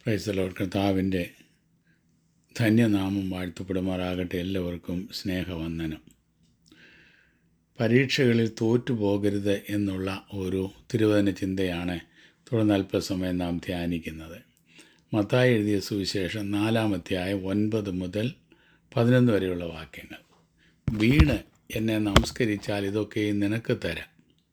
പ്രൈസലോ കർത്താവിൻ്റെ ധന്യനാമം വാഴ്ത്തപ്പെടുമാറാകട്ടെ എല്ലാവർക്കും സ്നേഹവന്ദനം പരീക്ഷകളിൽ തോറ്റുപോകരുത് എന്നുള്ള ഒരു തിരുവചന ചിന്തയാണ് തുടർന്ന് അല്പസമയം നാം ധ്യാനിക്കുന്നത് മത്തായി എഴുതിയ സുവിശേഷം നാലാമധ്യായ ഒൻപത് മുതൽ പതിനൊന്ന് വരെയുള്ള വാക്യങ്ങൾ വീണ് എന്നെ നമസ്കരിച്ചാൽ ഇതൊക്കെ നിനക്ക് തരാം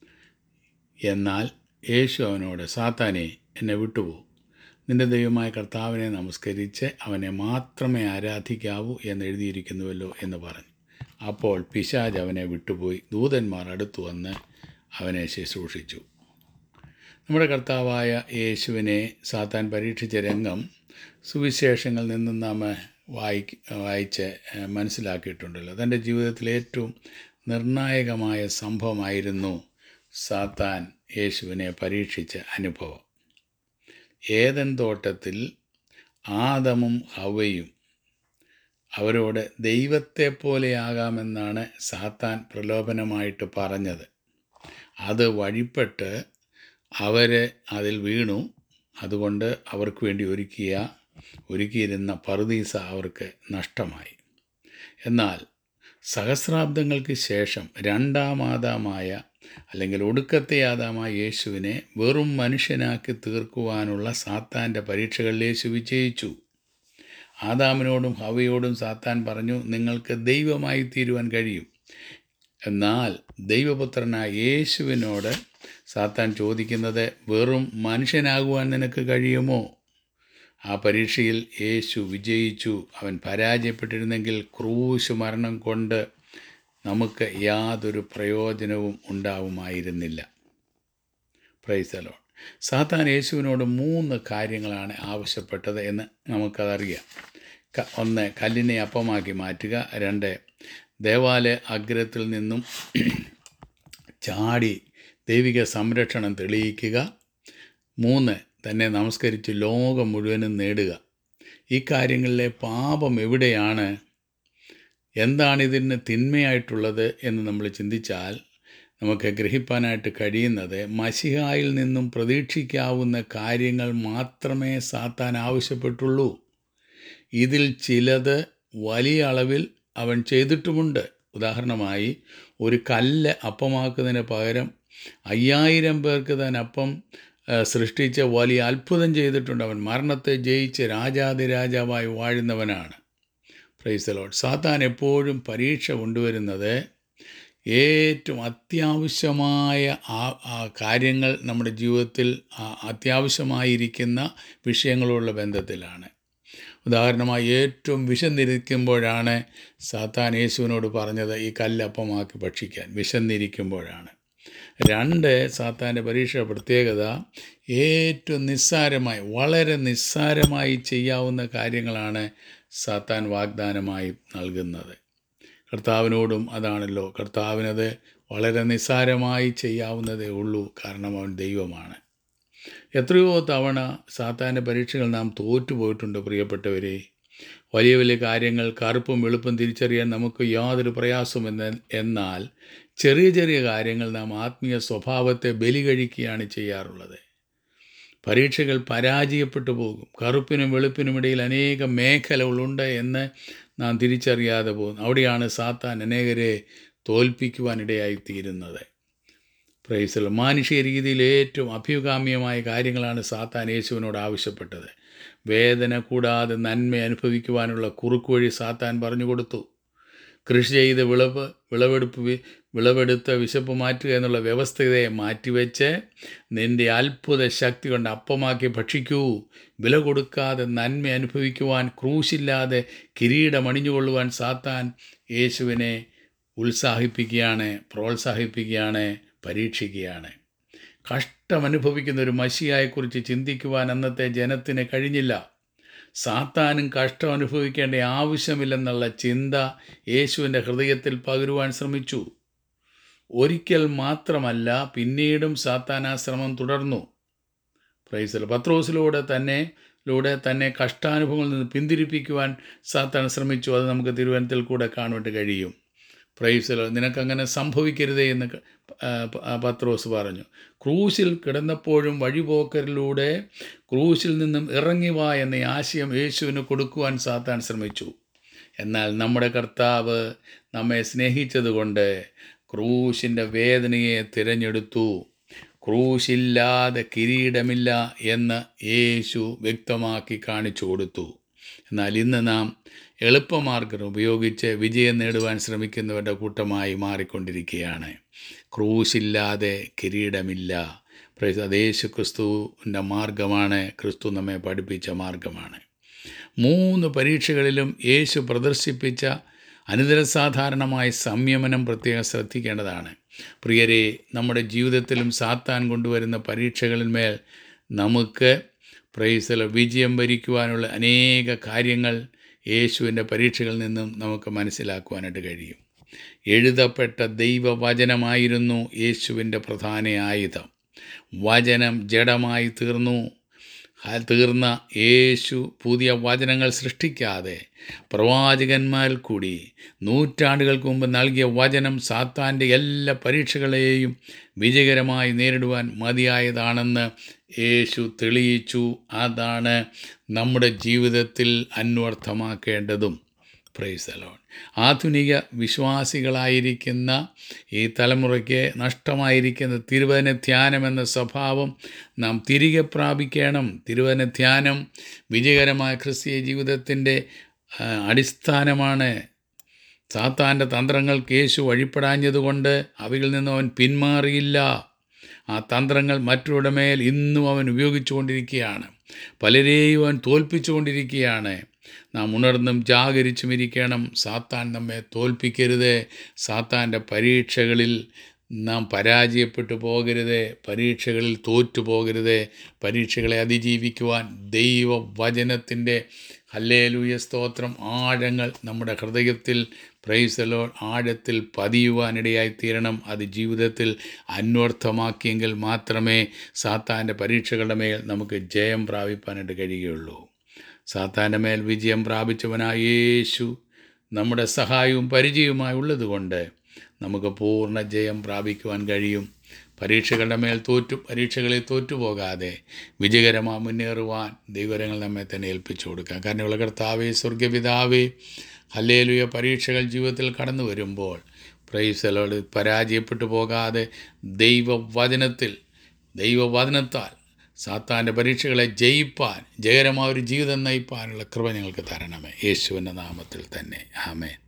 എന്നാൽ യേശു അവനോട് സാത്താനെ എന്നെ വിട്ടുപോകും നിന്റെ ദൈവമായ കർത്താവിനെ നമസ്കരിച്ച് അവനെ മാത്രമേ ആരാധിക്കാവൂ എന്ന് എഴുതിയിരിക്കുന്നുവല്ലോ എന്ന് പറഞ്ഞു അപ്പോൾ പിശാജ് അവനെ വിട്ടുപോയി ദൂതന്മാർ അടുത്തു വന്ന് അവനെ ശുശ്രൂഷിച്ചു നമ്മുടെ കർത്താവായ യേശുവിനെ സാത്താൻ പരീക്ഷിച്ച രംഗം സുവിശേഷങ്ങളിൽ നിന്നും നാം വായിക്ക് വായിച്ച് ഏഹ്, മനസ്സിലാക്കിയിട്ടുണ്ടല്ലോ തൻ്റെ ജീവിതത്തിലെ ഏറ്റവും നിർണായകമായ സംഭവമായിരുന്നു സാത്താൻ യേശുവിനെ പരീക്ഷിച്ച അനുഭവം ഏതൻ തോട്ടത്തിൽ ആദമും ഹവയും അവരോട് ദൈവത്തെ പോലെയാകാമെന്നാണ് സാത്താൻ പ്രലോഭനമായിട്ട് പറഞ്ഞത് അത് വഴിപ്പെട്ട് അവർ അതിൽ വീണു അതുകൊണ്ട് അവർക്ക് വേണ്ടി ഒരുക്കിയ ഒരുക്കിയിരുന്ന പറുദീസ അവർക്ക് നഷ്ടമായി എന്നാൽ സഹസ്രാബ്ദങ്ങൾക്ക് ശേഷം രണ്ടാം ആദാമായ അല്ലെങ്കിൽ ഒടുക്കത്തെ ആദാമായ യേശുവിനെ വെറും മനുഷ്യനാക്കി തീർക്കുവാനുള്ള സാത്താൻ്റെ പരീക്ഷകളിൽ യേശു വിജയിച്ചു ആദാമിനോടും ഹവയോടും സാത്താൻ പറഞ്ഞു നിങ്ങൾക്ക് ദൈവമായി തീരുവാൻ കഴിയും എന്നാൽ ദൈവപുത്രനായ യേശുവിനോട് സാത്താൻ ചോദിക്കുന്നത് വെറും മനുഷ്യനാകുവാൻ നിനക്ക് കഴിയുമോ ആ പരീക്ഷയിൽ യേശു വിജയിച്ചു അവൻ പരാജയപ്പെട്ടിരുന്നെങ്കിൽ ക്രൂശ് മരണം കൊണ്ട് നമുക്ക് യാതൊരു പ്രയോജനവും ഉണ്ടാവുമായിരുന്നില്ല പ്രൈസലോ സാത്താൻ യേശുവിനോട് മൂന്ന് കാര്യങ്ങളാണ് ആവശ്യപ്പെട്ടത് എന്ന് നമുക്കതറിയാം ക- ഒന്ന് കല്ലിനെ അപ്പമാക്കി മാറ്റുക രണ്ട് ദേവാലയ അഗ്രത്തിൽ നിന്നും ചാടി ദൈവിക സംരക്ഷണം തെളിയിക്കുക മൂന്ന് തന്നെ നമസ്കരിച്ച് ലോകം മുഴുവനും നേടുക ഈ കാര്യങ്ങളിലെ പാപം എവിടെയാണ് എന്താണ് ഇതിന് തിന്മയായിട്ടുള്ളത് എന്ന് നമ്മൾ ചിന്തിച്ചാൽ നമുക്ക് ഗ്രഹിപ്പാനായിട്ട് കഴിയുന്നത് മഷിഹായിൽ നിന്നും പ്രതീക്ഷിക്കാവുന്ന കാര്യങ്ങൾ മാത്രമേ സാത്താൻ ആവശ്യപ്പെട്ടുള്ളൂ ഇതിൽ ചിലത് വലിയ അളവിൽ അവൻ ചെയ്തിട്ടുമുണ്ട് ഉദാഹരണമായി ഒരു കല്ല് അപ്പമാക്കുന്നതിന് പകരം അയ്യായിരം പേർക്ക് താൻ അപ്പം ആ, സൃഷ്ടിച്ച വലിയ അത്ഭുതം ചെയ്തിട്ടുണ്ട് അവൻ മരണത്തെ ജയിച്ച് രാജാതിരാജാവായി വാഴുന്നവനാണ് പ്രൈസ് ലോഡ് സാത്താൻ എപ്പോഴും പരീക്ഷ കൊണ്ടുവരുന്നത് ഏറ്റവും അത്യാവശ്യമായ ആ ആ കാര്യങ്ങൾ നമ്മുടെ ജീവിതത്തിൽ ആ അത്യാവശ്യമായിരിക്കുന്ന വിഷയങ്ങളുള്ള ബന്ധത്തിലാണ് ഉദാഹരണമായി ഏറ്റവും വിശന്നിരിക്കുമ്പോഴാണ് സാത്താൻ യേശുവിനോട് പറഞ്ഞത് ഈ കല്ലപ്പമാക്കി ഭക്ഷിക്കാൻ വിശന്നിരിക്കുമ്പോഴാണ് രണ്ട് സാത്താൻ്റെ പരീക്ഷ പ്രത്യേകത ഏറ്റവും നിസ്സാരമായി വളരെ നിസ്സാരമായി ചെയ്യാവുന്ന കാര്യങ്ങളാണ് സാത്താൻ വാഗ്ദാനമായി നൽകുന്നത് കർത്താവിനോടും അതാണല്ലോ കർത്താവിനത് വളരെ നിസ്സാരമായി ചെയ്യാവുന്നതേ ഉള്ളൂ കാരണം അവൻ ദൈവമാണ് എത്രയോ തവണ സാത്താൻ്റെ പരീക്ഷകൾ നാം തോറ്റുപോയിട്ടുണ്ട് പ്രിയപ്പെട്ടവരെ വലിയ വലിയ കാര്യങ്ങൾ കറുപ്പും വെളുപ്പും തിരിച്ചറിയാൻ നമുക്ക് യാതൊരു പ്രയാസവും എന്ന എന്നാൽ ചെറിയ ചെറിയ കാര്യങ്ങൾ നാം ആത്മീയ സ്വഭാവത്തെ ബലി കഴിക്കുകയാണ് ചെയ്യാറുള്ളത് പരീക്ഷകൾ പരാജയപ്പെട്ടു പോകും കറുപ്പിനും വെളുപ്പിനും ഇടയിൽ അനേകം മേഖലകളുണ്ട് എന്ന് നാം തിരിച്ചറിയാതെ പോകും അവിടെയാണ് സാത്താൻ അനേകരെ തോൽപ്പിക്കുവാനിടയായിത്തീരുന്നത് പ്രൈസൽ മാനുഷിക രീതിയിൽ ഏറ്റവും അഭ്യുഗാമ്യമായ കാര്യങ്ങളാണ് സാത്താൻ യേശുവിനോട് ആവശ്യപ്പെട്ടത് വേദന കൂടാതെ നന്മ അനുഭവിക്കുവാനുള്ള കുറുക്കുവഴി സാത്താൻ പറഞ്ഞു കൊടുത്തു കൃഷി ചെയ്ത് വിളവ് വിളവെടുപ്പ് വി- വിളവെടുത്ത് വിശപ്പ് മാറ്റുക എന്നുള്ള വ്യവസ്ഥയെ മാറ്റിവെച്ച് നിന്റെ അത്ഭുത ശക്തി കൊണ്ട് അപ്പമാക്കി ഭക്ഷിക്കൂ വില കൊടുക്കാതെ നന്മ അനുഭവിക്കുവാൻ ക്രൂശില്ലാതെ കിരീടം അണിഞ്ഞുകൊള്ളുവാൻ സാത്താൻ യേശുവിനെ ഉത്സാഹിപ്പിക്കുകയാണ് പ്രോത്സാഹിപ്പിക്കുകയാണ് പരീക്ഷിക്കുകയാണ് കഷ്ടമനുഭവിക്കുന്ന ഒരു മഷിയായെക്കുറിച്ച് ചിന്തിക്കുവാൻ അന്നത്തെ ജനത്തിന് കഴിഞ്ഞില്ല സാത്താനും കഷ്ടം അനുഭവിക്കേണ്ട ആവശ്യമില്ലെന്നുള്ള ചിന്ത യേശുവിൻ്റെ ഹൃദയത്തിൽ പകരുവാൻ ശ്രമിച്ചു ഒരിക്കൽ മാത്രമല്ല പിന്നീടും സാത്താൻ ആ ശ്രമം തുടർന്നു പ്രൈസൽ പത്രോസിലൂടെ തന്നെ ലൂടെ തന്നെ കഷ്ടാനുഭവങ്ങളിൽ നിന്ന് പിന്തിരിപ്പിക്കുവാൻ സാത്താൻ ശ്രമിച്ചു അത് നമുക്ക് തിരുവനന്തപുരത്തിൽ കൂടെ കാണുവാൻ കഴിയും പ്രൈസലോ നിനക്കങ്ങനെ സംഭവിക്കരുതേ എന്ന് ക- ആ, പ- ആ, പത്രോസ് പറഞ്ഞു ക്രൂശിൽ കിടന്നപ്പോഴും വഴിപോക്കരിലൂടെ ക്രൂശിൽ നിന്നും ഇറങ്ങി വാ എന്ന ആശയം യേശുവിന് കൊടുക്കുവാൻ സാത്താൻ ശ്രമിച്ചു എന്നാൽ നമ്മുടെ കർത്താവ് നമ്മെ സ്നേഹിച്ചതുകൊണ്ട് ക്രൂശിൻ്റെ വേദനയെ തിരഞ്ഞെടുത്തു ക്രൂശില്ലാതെ കിരീടമില്ല എന്ന് യേശു വ്യക്തമാക്കി കാണിച്ചു കൊടുത്തു എന്നാൽ ഇന്ന് നാം എളുപ്പമാർഗം ഉപയോഗിച്ച് വിജയം നേടുവാൻ ശ്രമിക്കുന്നവരുടെ കൂട്ടമായി മാറിക്കൊണ്ടിരിക്കുകയാണ് ക്രൂശില്ലാതെ കിരീടമില്ല പ്രൈസ് അത് യേശു ക്രിസ്തുവിൻ്റെ മാർഗമാണ് ക്രിസ്തു നമ്മെ പഠിപ്പിച്ച മാർഗമാണ് മൂന്ന് പരീക്ഷകളിലും യേശു പ്രദർശിപ്പിച്ച അനിതരസാധാരണമായ സംയമനം പ്രത്യേകം ശ്രദ്ധിക്കേണ്ടതാണ് പ്രിയരെ നമ്മുടെ ജീവിതത്തിലും സാത്താൻ കൊണ്ടുവരുന്ന പരീക്ഷകളിന്മേൽ നമുക്ക് പ്രൈസല വിജയം വരിക്കുവാനുള്ള അനേക കാര്യങ്ങൾ യേശുവിൻ്റെ പരീക്ഷകളിൽ നിന്നും നമുക്ക് മനസ്സിലാക്കുവാനായിട്ട് കഴിയും എഴുതപ്പെട്ട ദൈവവചനമായിരുന്നു യേശുവിൻ്റെ പ്രധാന ആയുധം വചനം ജഡമായി തീർന്നു ആ തീർന്ന യേശു പുതിയ വചനങ്ങൾ സൃഷ്ടിക്കാതെ പ്രവാചകന്മാരിൽ കൂടി നൂറ്റാണ്ടുകൾക്ക് മുമ്പ് നൽകിയ വചനം സാത്താൻ്റെ എല്ലാ പരീക്ഷകളെയും വിജയകരമായി നേരിടുവാൻ മതിയായതാണെന്ന് യേശു തെളിയിച്ചു അതാണ് നമ്മുടെ ജീവിതത്തിൽ അന്വർത്ഥമാക്കേണ്ടതും പ്രൈസ് അലോൺ ആധുനിക വിശ്വാസികളായിരിക്കുന്ന ഈ തലമുറയ്ക്ക് നഷ്ടമായിരിക്കുന്ന തിരുവന ധ്യാനം എന്ന സ്വഭാവം നാം തിരികെ പ്രാപിക്കണം തിരുവന ധ്യാനം വിജയകരമായ ക്രിസ്തീയ ജീവിതത്തിൻ്റെ ആ, അടിസ്ഥാനമാണ് സാത്താൻ്റെ തന്ത്രങ്ങൾക്ക് യേശു വഴിപ്പെടാഞ്ഞതുകൊണ്ട് അവയിൽ നിന്നും അവൻ പിന്മാറിയില്ല ആ തന്ത്രങ്ങൾ മറ്റുള്ളവരുടെ മേൽ ഇന്നും അവൻ ഉപയോഗിച്ചുകൊണ്ടിരിക്കുകയാണ് പലരെയും അവൻ തോൽപ്പിച്ചുകൊണ്ടിരിക്കുകയാണ് നാം ഉണർന്നും ജാഗരിച്ചും ഇരിക്കണം സാത്താൻ നമ്മെ തോൽപ്പിക്കരുത് സാത്താൻ്റെ പരീക്ഷകളിൽ നാം പരാജയപ്പെട്ടു പോകരുത് പരീക്ഷകളിൽ തോറ്റു പോകരുത് പരീക്ഷകളെ അതിജീവിക്കുവാൻ ദൈവവചനത്തിൻ്റെ ഹല്ലേലൂയ സ്തോത്രം ആഴങ്ങൾ നമ്മുടെ ഹൃദയത്തിൽ പ്രൈസലോ ആഴത്തിൽ പതിയുവാനിടയായി തീരണം അത് ജീവിതത്തിൽ അന്വർത്ഥമാക്കിയെങ്കിൽ മാത്രമേ സാത്താൻ്റെ പരീക്ഷകളുടെ മേൽ നമുക്ക് ജയം പ്രാപിപ്പാനായിട്ട് കഴിയുകയുള്ളൂ സാത്താൻ്റെ മേൽ വിജയം പ്രാപിച്ചവനായ യേശു നമ്മുടെ സഹായവും പരിചയവുമായി ഉള്ളതുകൊണ്ട് നമുക്ക് പൂർണ്ണ ജയം പ്രാപിക്കുവാൻ കഴിയും പരീക്ഷകളുടെ മേൽ തോറ്റു പരീക്ഷകളിൽ തോറ്റുപോകാതെ വിജയകരമായി മുന്നേറുവാൻ ദൈവരങ്ങൾ നമ്മെ തന്നെ ഏൽപ്പിച്ചു കൊടുക്കാം കാരണം കർത്താവേ സ്വർഗപിതാവേ ഹല്ലേലുയ പരീക്ഷകൾ ജീവിതത്തിൽ കടന്നു വരുമ്പോൾ പ്രൈസലോട് പരാജയപ്പെട്ടു പോകാതെ ദൈവവചനത്തിൽ ദൈവവചനത്താൽ സാത്താൻ്റെ പരീക്ഷകളെ ജയിപ്പാൻ ജയകരമായ ഒരു ജീവിതം നയിപ്പാനുള്ള കൃപ ഞങ്ങൾക്ക് തരണമേ യേശുവിൻ്റെ നാമത്തിൽ തന്നെ ആമേൻ